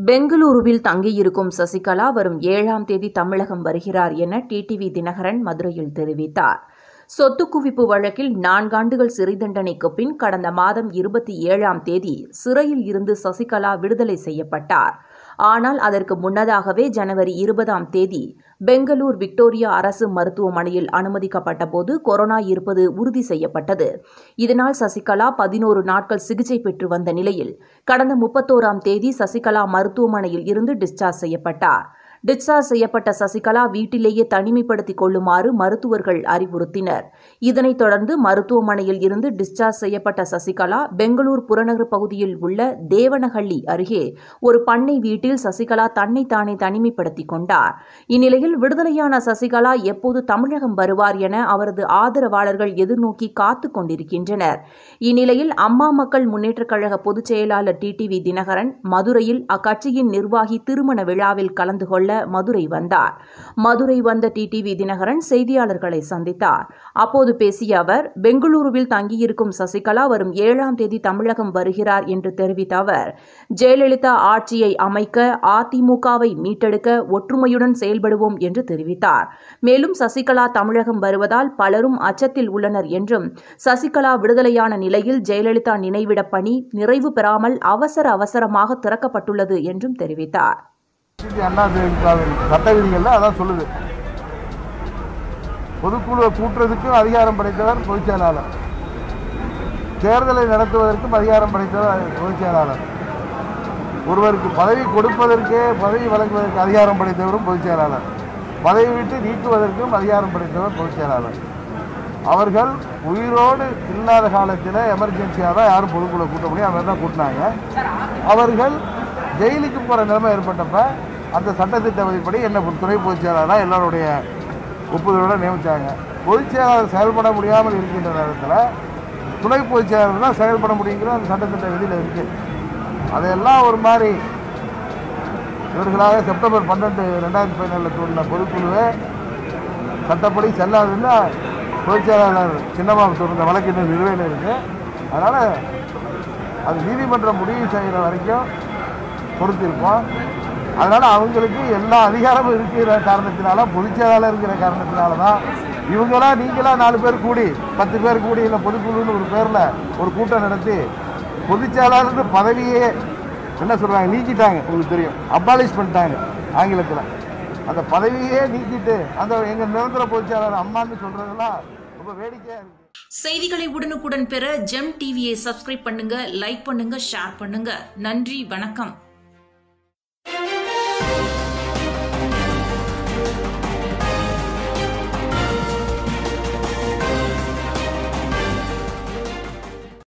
பெங்களூருவில் தங்கியிருக்கும் சசிகலா வரும் ஏழாம் தேதி தமிழகம் வருகிறார் என டிடிவி தினகரன் மதுரையில் தெரிவித்தார் சொத்து குவிப்பு வழக்கில் நான்காண்டுகள் சிறை தண்டனைக்கு பின் கடந்த மாதம் இருபத்தி ஏழாம் தேதி சிறையில் இருந்து சசிகலா விடுதலை செய்யப்பட்டார் ஆனால் அதற்கு முன்னதாகவே ஜனவரி இருபதாம் தேதி பெங்களூர் விக்டோரியா அரசு மருத்துவமனையில் அனுமதிக்கப்பட்ட போது கொரோனா இருப்பது உறுதி செய்யப்பட்டது இதனால் சசிகலா பதினோரு நாட்கள் சிகிச்சை பெற்று வந்த நிலையில் கடந்த முப்பத்தோராம் தேதி சசிகலா மருத்துவமனையில் இருந்து டிஸ்சார்ஜ் செய்யப்பட்டார் டிஸ்சார்ஜ் செய்யப்பட்ட சசிகலா வீட்டிலேயே தனிமைப்படுத்திக் கொள்ளுமாறு மருத்துவர்கள் அறிவுறுத்தினர் இதனைத் தொடர்ந்து மருத்துவமனையில் இருந்து டிஸ்சார்ஜ் செய்யப்பட்ட சசிகலா பெங்களூர் புறநகர் பகுதியில் உள்ள தேவனஹள்ளி அருகே ஒரு பண்ணை வீட்டில் சசிகலா தன்னை தானே தனிமைப்படுத்திக் கொண்டார் இந்நிலையில் விடுதலையான சசிகலா எப்போது தமிழகம் வருவார் என அவரது ஆதரவாளர்கள் எதிர்நோக்கி காத்துக் கொண்டிருக்கின்றனர் இந்நிலையில் அம்மா மக்கள் முன்னேற்றக் கழக பொதுச் செயலாளர் டிடிவி தினகரன் மதுரையில் அக்கட்சியின் நிர்வாகி திருமண விழாவில் கலந்து கொள்ள மதுரை வந்தார் மதுரை வந்த டிடிவி தினகரன் செய்தியாளர்களை சந்தித்தார் அப்போது பேசிய அவர் பெங்களூருவில் தங்கியிருக்கும் சசிகலா வரும் ஏழாம் தேதி தமிழகம் வருகிறார் என்று தெரிவித்த அவர் ஜெயலலிதா ஆட்சியை அமைக்க அதிமுகவை மீட்டெடுக்க ஒற்றுமையுடன் செயல்படுவோம் என்று தெரிவித்தார் மேலும் சசிகலா தமிழகம் வருவதால் பலரும் அச்சத்தில் உள்ளனர் என்றும் சசிகலா விடுதலையான நிலையில் ஜெயலலிதா நினைவிடப் பணி நிறைவு பெறாமல் அவசர அவசரமாக திறக்கப்பட்டுள்ளது என்றும் தெரிவித்தார் அண்ணா திமுகவின் சட்ட விதிகள்ல அதான் சொல்லுது பொதுக்குழுவை கூட்டுறதுக்கும் அதிகாரம் படைத்தவர் பொதுச் செயலாளர் தேர்தலை நடத்துவதற்கும் அதிகாரம் படைத்தவர் பொதுச் செயலாளர் ஒருவருக்கு பதவி கொடுப்பதற்கே பதவி வழங்குவதற்கு அதிகாரம் படைத்தவரும் பொதுச் செயலாளர் பதவி விட்டு நீக்குவதற்கும் அதிகாரம் படைத்தவர் பொதுச் செயலாளர் அவர்கள் உயிரோடு இல்லாத காலத்தில் எமர்ஜென்சியாக தான் யாரும் பொதுக்குழு கூட்ட முடியும் அவங்க தான் கூட்டினாங்க அவர்கள் ஜெயிலுக்கு போகிற நிலைமை ஏற்பட்டப்ப அந்த சட்டத்திட்ட விதிப்படி என்ன துணை பொதுச் செயலாளராக எல்லாருடைய ஒப்புதலோடு நியமித்தாங்க பொதுச் செயலாளர் செயல்பட முடியாமல் இருக்கின்ற நேரத்தில் துணை பொதுச் செயலாளர் தான் செயல்பட முடியுங்கிற அந்த சட்டத்திட்ட விதியில் இருக்குது அதையெல்லாம் ஒரு மாதிரி இவர்களாக செப்டம்பர் பன்னெண்டு ரெண்டாயிரத்தி பதினேழில் தோன்றின பொதுக்குழுவே சட்டப்படி செல்லாதுன்னு பொதுச் செயலாளர் சின்னமாவு தொடர்ந்த வழக்கு இன்னும் நிலுவையில் இருக்குது அதனால் அது நீதிமன்றம் முடிவு செய்கிற வரைக்கும் பொறுத்திருப்போம் அதனால் அவங்களுக்கு எல்லா அதிகாரமும் இருக்கிற காரணத்தினால பொதுச் செயலாளர் இருக்கிற காரணத்தினால தான் இவங்களா நீங்களா நாலு பேர் கூடி பத்து பேர் கூடி இல்லை பொதுக்குழுன்னு ஒரு பேரில் ஒரு கூட்டம் நடத்தி பொதுச் செயலாளர்னு பதவியே என்ன சொல்கிறாங்க நீக்கிட்டாங்க உங்களுக்கு தெரியும் அபாலிஷ் பண்ணிட்டாங்க ஆங்கிலத்தில் அந்த பதவியே நீக்கிட்டு அந்த எங்கள் நிரந்தர பொதுச் செயலாளர் அம்மான்னு சொல்கிறதெல்லாம் ரொம்ப வேடிக்கையாக இருக்குது செய்திகளை உடனுக்குடன் பெற ஜெம் டிவியை சப்ஸ்கிரைப் பண்ணுங்க லைக் பண்ணுங்க ஷேர் பண்ணுங்க நன்றி வணக்கம்